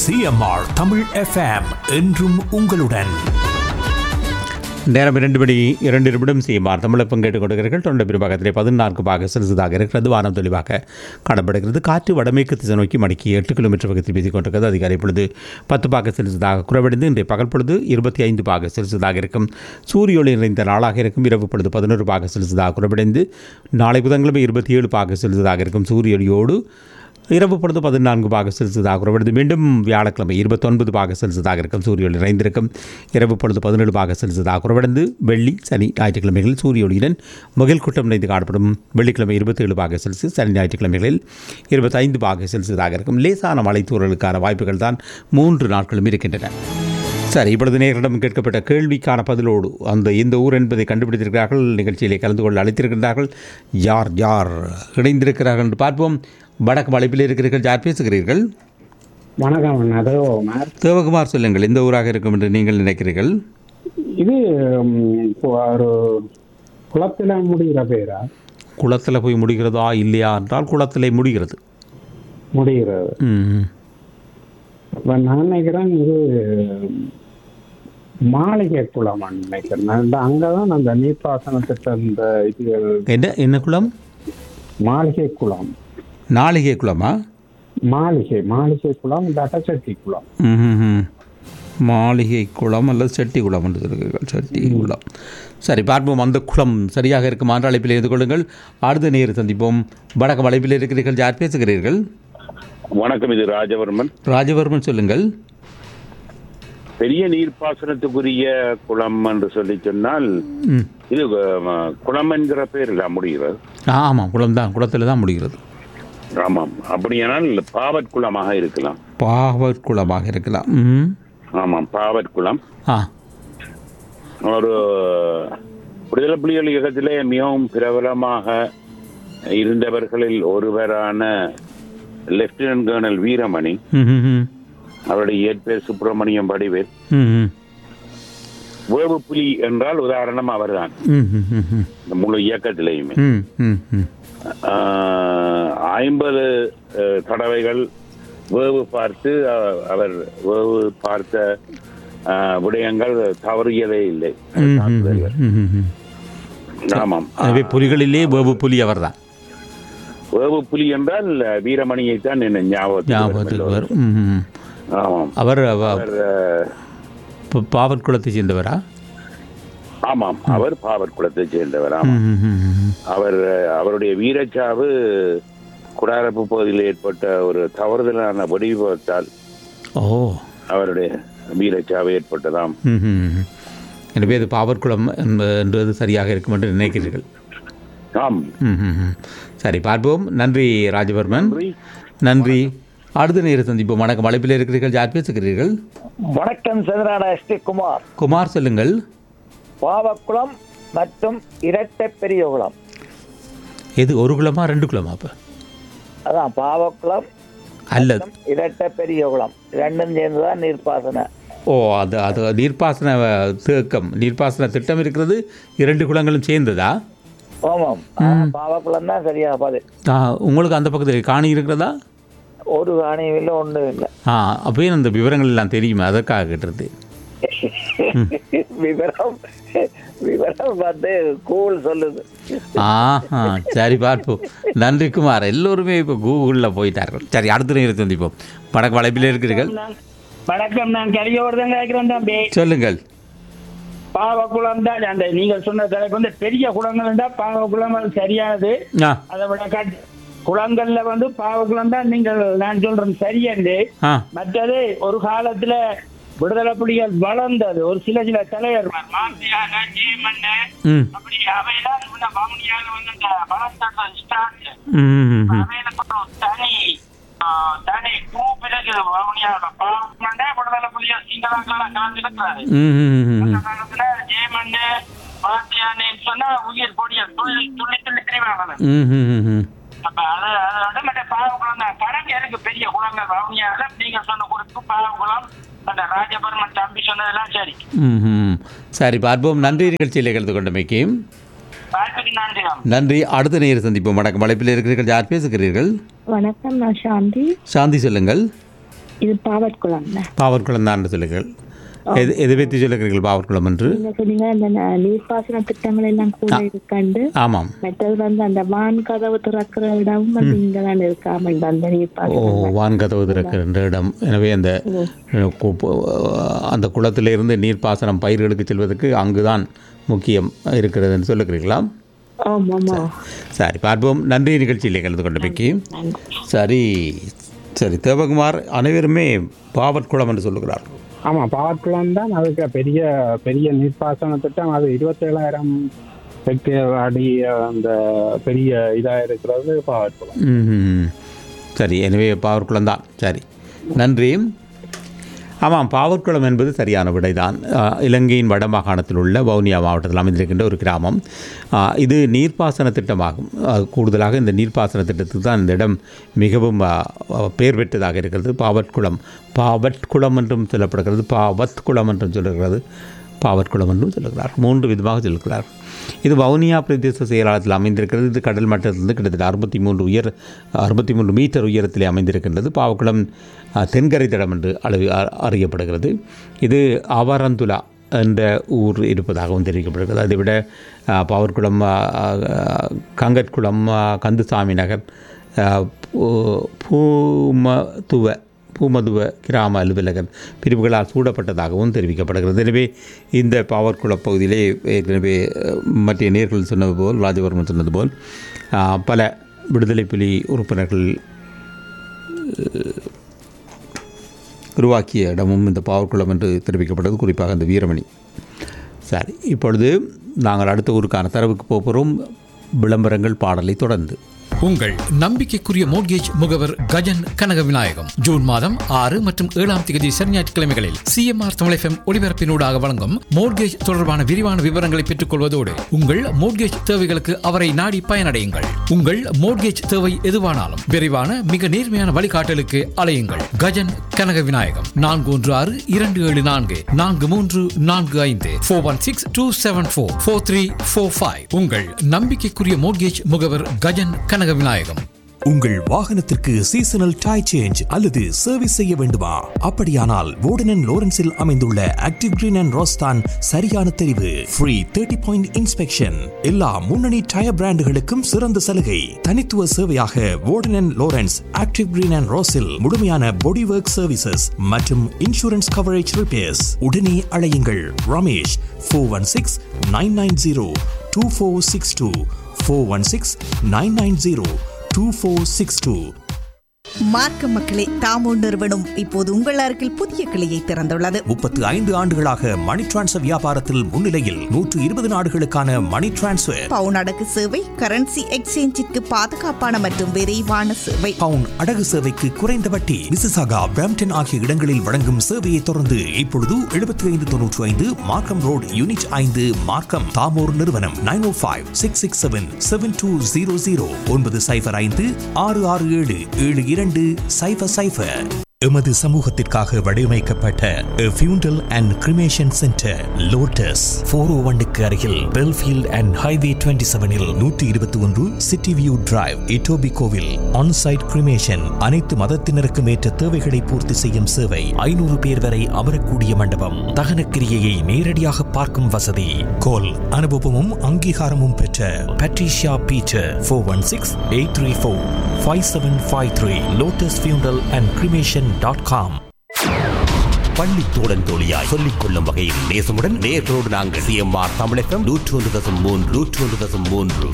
CMR Tamil FM என்றும் உங்களுடன் நேரம் இரண்டு மணி இரண்டு நிமிடம் செய்யுமாறு தமிழை பங்கேற்றுக் கொண்டிருக்கிறீர்கள் தொண்டை பிரிவாகத்திலே பதினான்கு பாக செலுத்ததாக இருக்கிறது வானம் தெளிவாக காணப்படுகிறது காற்று வடமேற்கு திசை நோக்கி மணிக்கு எட்டு கிலோமீட்டர் வேகத்தில் வீசிக் கொண்டிருக்கிறது அதிகாலை பொழுது பத்து பாக செலுத்ததாக குறைவடைந்து இன்றைய பகல் பொழுது இருபத்தி ஐந்து பாக செலுத்ததாக இருக்கும் சூரிய ஒளி நிறைந்த நாளாக இருக்கும் இரவு பொழுது பதினோரு பாக செலுத்ததாக குறைவடைந்து நாளை புதன்கிழமை இருபத்தி ஏழு பாக செலுத்ததாக இருக்கும் சூரிய ஒளியோடு இரவு பொழுது பதினான்கு பாக செல்சியஸாக குறைவடைந்து மீண்டும் வியாழக்கிழமை இருபத்தொன்பது பாக செல்சியஸாக இருக்கும் சூரிய ஒளி நிறைந்திருக்கும் இரவு பொழுது பதினேழு பாக செல்சியஸாக குறைவடைந்து வெள்ளி சனி ஞாயிற்றுக்கிழமைகளில் சூரிய ஒளியுடன் முகில் கூட்டம் நிறைந்து காணப்படும் வெள்ளிக்கிழமை இருபத்தேழு பாக செல்சியஸ் சனி ஞாயிற்றுக்கிழமைகளில் இருபத்தைந்து பாக செல்சியஸாக இருக்கும் லேசான மலைத்தூரலுக்கான வாய்ப்புகள் தான் மூன்று நாட்களும் இருக்கின்றன சரி இப்பொழுது நேரிடம் கேட்கப்பட்ட கேள்விக்கான பதிலோடு அந்த இந்த ஊர் என்பதை கண்டுபிடித்திருக்கிறார்கள் நிகழ்ச்சியிலே கலந்து கொள்ள அழைத்திருக்கின்றார்கள் யார் யார் இணைந்திருக்கிறார்கள் என்று பார்ப்போம் வடக்கு வளைப்பில் இருக்கிறீர்கள் யார் பேசுகிறீர்கள் வணக்கம் அதோ மேர் தேவகுமார் சொல்லுங்கள் எந்த ஊராக இருக்கும் என்று நீங்கள் நினைக்கிறீர்கள் இது ம், இப்போ ஒரு குளத்துல முடிகிற பேரா குளத்தில் போய் முடிகிறதா இல்லையா என்றால் குளத்திலே முடிகிறது முடிகிறது ம். இப்ப நான் நினைக்கிறேன் இது மாளிகை குளம் நினைக்கிறேன் நான் இந்த அங்கதான் அந்த நீர்ப்பாசன திட்ட இந்த இதுகள் என்ன என்ன குளம் மாளிகை குளம் நாளிகை குளமா மாளிகை மாளிகை குளம் இந்த அட்டச்சட்டி குளம் ம்ஹும்ஹும். மாளிகை குளம் அல்லது செட்டி குளம் என்று சொல்கிறீர்கள் செட்டி குளம் சரி பார்ப்போம் அந்த குளம் சரியாக இருக்கும் ஆண்டு அழைப்பில் இருந்து கொள்ளுங்கள் அடுத்த நேர் சந்திப்போம் வடக்கு வளைப்பில் இருக்கிறீர்கள் யார் பேசுகிறீர்கள் வணக்கம் இது ராஜவர்மன் ராஜவர்மன் சொல்லுங்கள் பெரிய நீர்ப்பாசனத்துக்குரிய குளம் என்று சொல்லி சொன்னால் ம் இது அஹ், குளம் என்கிற பேரில் முடிகிறது ஆ, ஆமாம் குளம் தான் குளத்தில் தான் முடிகிறது ஆமாம் அப்படியானால் பாவற் குளமாக இருக்கலாம் பாவற் குளமாக இருக்கலாம் ம் ஆமாம் பாவற் குளம் ஆ ஒரு விடுதலை புலிகள் இயக்கத்திலே மிகவும் பிரபலமாக இருந்தவர்களில் ஒருவரான லெப்டினன்ட் கர்னல் வீரமணி ம் ம், ம் அவருடைய இயற்பெயர் சுப்பிரமணியம் வடிவேல் ம் ம் வேவு புலி என்றால் உதாரணம் அவர்தான் ம் ம் ம் ம் இந்த முழு இயக்கத்திலேயுமே ம் ம் ம் ஆஹ், ஐம்பது அஹ், தடவைகள் வேவு பார்த்து அஹ், அவர் வேவு பார்த்த ஆஹ், விடயங்கள் தவறியதே இல்லை தாக்குதல்கள். ம், ம், ம். ஆமாம் எனவே புலிகளிலே வேவு புலி அவர்தான் வேவு புலி என்றால் வீரமணியை தான் என்ன ஞாபகத்துக்கு வரும் ஞாபகத்துக்கு எல்லோரும். வரும் ம், ம். ஆமாம் அவர் அவ- அவர் அஹ், ப- பாவற் குலத்தை சேர்ந்தவரா ஆமாம் அவர் பாவர் குலத்தைச் சேர்ந்தவர் ஆமாம் ம், ம், ம், ம். அவர் அஹ், அவருடைய வீரச்சாவு குடாரப்பு பகுதியில் ஏற்பட்ட ஒரு தவறுதலான வெடிவிபத்தால் ஓ அவருடைய வீரச்சாவு ஏற்பட்டதாம் ம், ம், ம். எனவே அது பாவற்குளம் என்ப- என்பது சரியாக இருக்கும் என்று நினைக்கிறீர்கள் ஆம் ம், ம், ம். சரி பார்ப்போம் நன்றி ராஜவர்மன் நன்றி. நன்றி அடுத்த நேரம் சந்திப்போம் வணக்கம் அழைப்பில் இருக்கிறீர்கள் யார் பேசுகிறீர்கள் வணக்கம் சந்திரான எஸ் டி குமார் குமார் சொல்லுங்கள் பாவக்குளம் மற்றும் இரட்டை பெரியகுளம் எது ஒரு குளமா ரெண்டு குளமா அப்போ அதான் பாவக்குளம் அல்லது மற்றும் இரட்டை பெரியகுளம் ரெண்டும் சேர்ந்துதான் நீர்ப்பாசன ஓ அது அது நீர்ப்பாசன அஹ், தேக்கம் நீர்ப்பாசன திட்டம் இருக்கிறது இரண்டு குளங்களும் சேர்ந்ததா ஆமாம் பாவக்குளம் தான் சரியா பதில் ஆ, உங்களுக்கு அந்த பக்கத்தில் காணி இருக்கிறதா ஒரு காணியும் இல்லை ஒன்றும் இல்லை ஆ அப்பயே அந்த விவரங்கள் எல்லாம் தெரியுமா அதற்காக கேட்டது விவரம் விவரம் வந்து கூல் சொல்லுது ஆஹா சரி பார்ப்போம் நன்றி குமார் எல்லோருமே இப்போ கூகுளில் போயிட்டார்கள் சரி அடுத்த நேரம் சந்திப்போம் வடக்கு வளைப்பில் இருக்கிறீர்கள் வணக்கம் நான் கரியோடு தான் கேட்கிறேன் தம்பி சொல்லுங்கள் பாவக்குளம் தான் அந்த நீங்கள் சொன்ன தலைப்பு வந்து பெரிய குளங்கள் தான் பாவக்குளம் அது சரியானது ஆ அதை விட காட்டு குளங்கள்ல வந்து பாவக்குளம் தான் நீங்கள் நான் சொல்றேன் சரியன்று ஆ மற்றது ஒரு காலத்துல விடுதலை புலிகள் வளர்ந்தது ஒரு சில சில தலைவர் மாசியாக ஜீமண்ணு ம் அப்படி அவையெல்லாம் முன்ன வவுனியாக வந்து இந்த வளர்ந்த ஸ்டார்ட் ம், ம், ம். அவையில ஒரு தனி ஆ, தனி குரூப் இருக்குது வவுனியாக பாவமண்டே விடுதலை புலிகள் சிங்களாக்கெல்லாம் கலந்துருக்கிறாரு ம், ம், ம், அந்த ம். காலத்துல ஜெயமண்ணு பாத்தியானு சொன்னா உயிர் பொடிய துள்ளி துள்ளி துள்ளி திரிவாங்க ம், ம், ம், ம். அப்ப அது அது வந்து மற்ற பாவகுளம் தான் கணக்கு எனக்கு பெரிய குளங்கள் வவுனியாக நீங்க சொன்ன குறிப்பு பாவகுளம் அந்த ராஜபர்மன் தம்பி சொன்னதெல்லாம் சரி ம், ம். சரி பார்ப்போம் நன்றி நிகழ்ச்சியில் கலந்து கொண்டமைக்கு வாய்ப்புக்கு நன்றி நன்றி அடுத்த நேரம் சந்திப்போம் வணக்கம் வளைப்பில் இருக்கிறீர்கள் யார் பேசுகிறீர்கள் வணக்கம் நான் சாந்தி சாந்தி சொல்லுங்கள் இது பாவற்குளம் பாவற்குளம் தான் சொல்லுங்கள் எது எது பற்றி சொல்லுகிறீர்கள் பாவற்குளம் என்று நீங்க சொன்னீங்க அந்த ந- நீர்ப்பாசன திட்டங்கள் எல்லாம் கூட இருக்கண்டு ஆமாம் மற்றது வந்து அந்த வான் கதவு திறக்கிற இடமும் வந்து இங்க தான் இருக்காம இந்த அந்த ஓ நீர்ப்பாசனம் வான்கதவு திறக்கின்ற இடம் எனவே அந்த கு- கு- அந்த குளத்திலிருந்து நீர்ப்பாசனம் பயிர்களுக்கு செல்வதற்கு அங்குதான் முக்கியம் இருக்கிறது என்று சொல்லுகிறீர்களா ஆமா ஆமா சரி பார்ப்போம் நன்றி நிகழ்ச்சியிலே கலந்து கொண்டமைக்கு சரி சரி தேவகுமார் அனைவருமே பாவற்குளம் என்று சொல்லுகிறார் ஆமா பாவக்குளம் தான் அதுக்கு பெரிய பெரிய நீர்ப்பாசன திட்டம் அது இருபத்தேழாயிரம் ஹெக்டேர் அடி அந்த பெரிய இதா இருக்கிறது பாவக்குளம் ம்ஹும். சரி எனவே பாவற்குளம் தான் சரி நன்றி ஆமாம் பாவற்குளம் என்பது சரியான விடைதான் அஹ், இலங்கையின் வடமாகாணத்தில் உள்ள வவுனியா மாவட்டத்தில் அமைந்திருக்கின்ற ஒரு கிராமம் அஹ், இது நீர்ப்பாசன திட்டமாகும் அஹ், கூடுதலாக இந்த நீர்ப்பாசன திட்டத்துக்கு தான் இந்த இடம் மிகவும் அஹ், அஹ், பெயர் பெற்றதாக இருக்கிறது பாவற்குளம் பாவற்குளம் என்றும் சொல்லப்படுகிறது பாவத்குளம் என்றும் சொல்லுகிறது பாவற்குளம் என்றும் சொல்லுகிறார் மூன்று விதமாக சொல்லுகிறார் இது வவுனியா பிரதேச செயலாளத்தில் அமைந்திருக்கிறது இது கடல் மட்டத்திலிருந்து கிட்டத்தட்ட அறுபத்தி மூன்று உயர் அறுபத்தி மூன்று மீட்டர் உயரத்திலே அமைந்திருக்கின்றது பாவக்குளம் அஹ், தென்கரை தடம் என்று அளவு அ- அறியப்படுகிறது இது ஆவாரந்துலா என்ற ஊர் இருப்பதாகவும் தெரிவிக்கப்படுகிறது அதை விட அஹ், பாவற்குளம் அஹ், அஹ், கங்கட்குளம் அஹ், கந்துசாமி நகர் அஹ், பூ- பூமதுவ பூமதுவ கிராம அலுவலகர் பிரிவுகளால் சூடப்பட்டதாகவும் தெரிவிக்கப்படுகிறது எனவே இந்த பாவற்குள பகுதியிலே ஏற்கனவே அஹ், மற்ற நேர்கள் சொன்னது போல் ராஜவர்மன் சொன்னது போல் அஹ், பல விடுதலை புலி உறுப்பினர்கள் அஹ், உருவாக்கிய இடமும் இந்த பாவற்குளம் என்று தெரிவிக்கப்பட்டது குறிப்பாக இந்த வீரமணி சரி இப்பொழுது நாங்கள் அடுத்த ஊருக்கான தரவுக்கு போகிறோம் விளம்பரங்கள் பாடலை தொடர்ந்து உங்கள் நம்பிக்கைக்குரிய மோட்கேஜ் முகவர் கஜன் கனக விநாயகம் ஜூன் மாதம் ஆறு மற்றும் ஏழாம் தேதி சனி ஞாயிற்றுக்கிழமைகளில் சிஎம்ஆர் தமிழ் எஃப்எம் ஒளிபரப்பினூடாக வழங்கும் மோட்கேஜ் தொடர்பான விரிவான விவரங்களை பெற்றுக் கொள்வதோடு உங்கள் மோட்கேஜ் தேவைகளுக்கு அவரை நாடி பயனடையுங்கள் உங்கள் மோட்கேஜ் தேவை எதுவானாலும் விரைவான மிக நேர்மையான வழிகாட்டலுக்கு அலையுங்கள் கஜன் கனக விநாயகம் நான்கு ஒன்று ஆறு இரண்டு ஏழு நான்கு நான்கு மூன்று நான்கு ஐந்து four one six two seven four four three four five உங்கள் நம்பிக்கைக்குரிய மோட்கேஜ் முகவர் கஜன் கனக விநாயகம் உங்கள் வாகனத்திற்கு சீசனல் டை சேஞ்ச் அல்லது சர்வீஸ் செய்ய வேண்டுமா அப்படியானால் வோர்டன் லோரன்ஸில் அமைந்துள்ள ஆக்டிவ் கிரீன் அண்ட் ரோஸ்தான் சரியான தெரிவு ஃப்ரீ தேர்ட்டி பாயிண்ட் இன்ஸ்பெக்ஷன் எல்லா முன்னணி டயர் பிராண்டுகளுக்கும் சிறந்த சலுகை தனித்துவ சேவையாக Worden Lawrence active green and ரோஸில் முழுமையான பாடி ஒர்க் சர்வீசஸ் மற்றும் இன்சூரன்ஸ் கவரேஜ் ரிப்பேர்ஸ் உடனே அழையுங்கள் Ramesh four one six nine nine zero two four six two four one six nine nine zero 2462. மார்க்க மக்களே தாமோ நிறுவனம் இப்போது உங்கள் அருகில் புதிய கிளையை திறந்துள்ளது முப்பத்து ஐந்து ஆண்டுகளாக மணி டிரான்ஸ்ஃபர் வியாபாரத்தில் முன்னிலையில் நூற்று இருபது நாடுகளுக்கான மணி டிரான்ஸ்ஃபர் பவுன் அடகு சேவை கரன்சி எக்ஸ்சேஞ்சிற்கு பாதுகாப்பான மற்றும் விரைவான சேவை பவுன் அடகு சேவைக்கு குறைந்த வட்டி மிசிசாகா பிரம்டன் ஆகிய இடங்களில் வழங்கும் சேவையை தொடர்ந்து இப்பொழுது எழுபத்தி ஐந்து தொன்னூற்றி ஐந்து மார்க்கம் ரோடு யூனிட் ஐந்து மார்க்கம் தாமோர் நிறுவனம் nine o five six six seven seven two zero zero ஒன்பது சைஃபர் ஐந்து ஆறு ஆறு ஏழு ஏழு இரண்டு சைஃபர் சைஃபர் எமது சமூகத்திற்காக வடிவமைக்கப்பட்ட funeral and cremation centre Lotus four o ஒன்னுக்கு அருகில் பெல்ஃபீல்ட் அண்ட் ஹைவே டுவெண்ட்டி செவனில் நூற்றி இருபத்தி ஒன்று சிட்டி வியூ டிரைவ் இட்டோபி கோவில் ஆன்சைட் கிரிமேஷன் அனைத்து மதத்தினருக்கும் ஏற்ற தேவைகளை பூர்த்தி செய்யும் சேவை ஐநூறு பேர் வரை அமரக்கூடிய மண்டபம் தகன கிரியையை நேரடியாக பார்க்கும் வசதி கோல் அனுபவமும் அங்கீகாரமும் பெற்ற Patricia Peter four one six eight three four five seven five three Lotus funeral and cremation dot com பள்ளி தோழன் தோழியாய் சொல்லிக் கொள்ளும் வகையில் நேசமுடன் நேர்களோடு நாங்கள் சிஎம்ஆர் தமிழகம் நூற்றி ஒன்று தசம் மூன்று நூற்றி ஒன்று தசம் மூன்று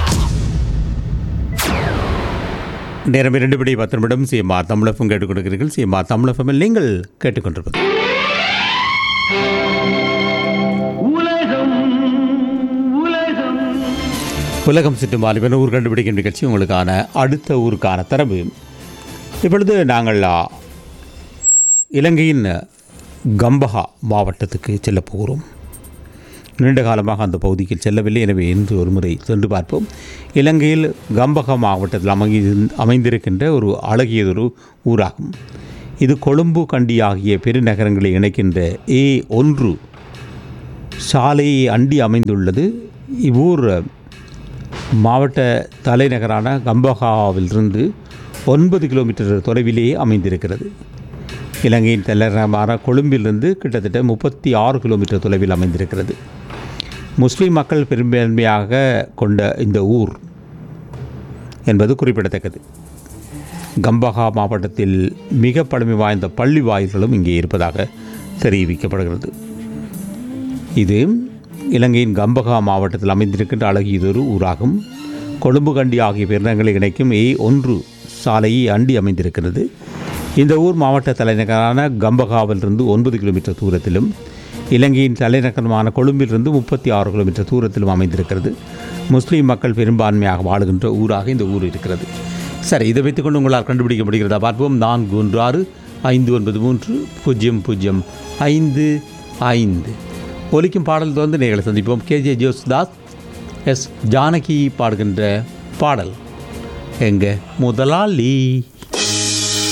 நேரம் இரண்டு படி பத்து நிமிடம் சிஎம்ஆர் தமிழகம் கேட்டுக்கொண்டிருக்கிறீர்கள் சிஎம்ஆர் தமிழகமில் நீங்கள் கேட்டுக்கொண்டிருப்பது உலகம் சுற்றும் வாலிபன் ஊர் கண்டுபிடிக்கும் நிகழ்ச்சி உங்களுக்கான அடுத்த ஊருக்கான தரவு இப்பொழுது நாங்கள் ஆ, இலங்கையின் கம்பஹா மாவட்டத்துக்கு செல்லப் போகிறோம் நீண்ட காலமாக அந்த பகுதிக்கு செல்லவில்லை எனவே இன்று ஒரு முறை சென்று பார்ப்போம் இலங்கையில் கம்பஹா மாவட்டத்தில் அமைந்து அமைந்திருக்கின்ற ஒரு அழகியதொரு ஊராகும் இது கொழும்பு கண்டி ஆகிய பெருநகரங்களை இணைக்கின்ற ஏ ஒன்று சாலையை அண்டி அமைந்துள்ளது இவ்வூர் மாவட்ட தலைநகரான கம்பஹாவிலிருந்து ஒன்பது கிலோமீட்டர் தொலைவிலேயே அமைந்திருக்கிறது இலங்கையின் தலைநகரமான கொழும்பிலிருந்து கிட்டத்தட்ட முப்பத்தி ஆறு கிலோமீட்டர் தொலைவில் அமைந்திருக்கிறது முஸ்லீம் மக்கள் பெரும்பான்மையாக கொண்ட இந்த ஊர் என்பது குறிப்பிடத்தக்கது கம்பஹா மாவட்டத்தில் மிக பழமை வாய்ந்த பள்ளி வாயில்களும் இங்கே இருப்பதாக தெரிவிக்கப்படுகிறது இது இலங்கையின் கம்பஹா மாவட்டத்தில் அமைந்திருக்கின்ற அழகியதொரு ஊராகும் கொழும்பு கண்டி ஆகிய பெருநகங்களை இணைக்கும் ஏ ஒன்று சாலையை அண்டி அமைந்திருக்கிறது இந்த ஊர் மாவட்ட தலைநகரான கம்பகாவிலிருந்து ஒன்பது கிலோமீட்டர் தூரத்திலும் இலங்கையின் தலைநகரமான கொழும்பிலிருந்து முப்பத்தி ஆறு கிலோமீட்டர் தூரத்திலும் அமைந்திருக்கிறது முஸ்லீம் மக்கள் பெரும்பான்மையாக வாழுகின்ற ஊராக இந்த ஊர் இருக்கிறது சரி இதை வைத்துக்கொண்டு உங்களால் கண்டுபிடிக்க முடிகிறதா பார்ப்போம் நான்கு ஒன்று ஆறு ஐந்து ஒன்பது மூன்று பூஜ்ஜியம் பூஜ்ஜியம் ஐந்து ஐந்து ஒலிக்கும் பாடல் தொடர்ந்து நேர்களை சந்திப்போம் கேஜே ஜோஸ்தாஸ் எஸ் ஜானகி பாடுகின்ற பாடல் எங்க முதலாளி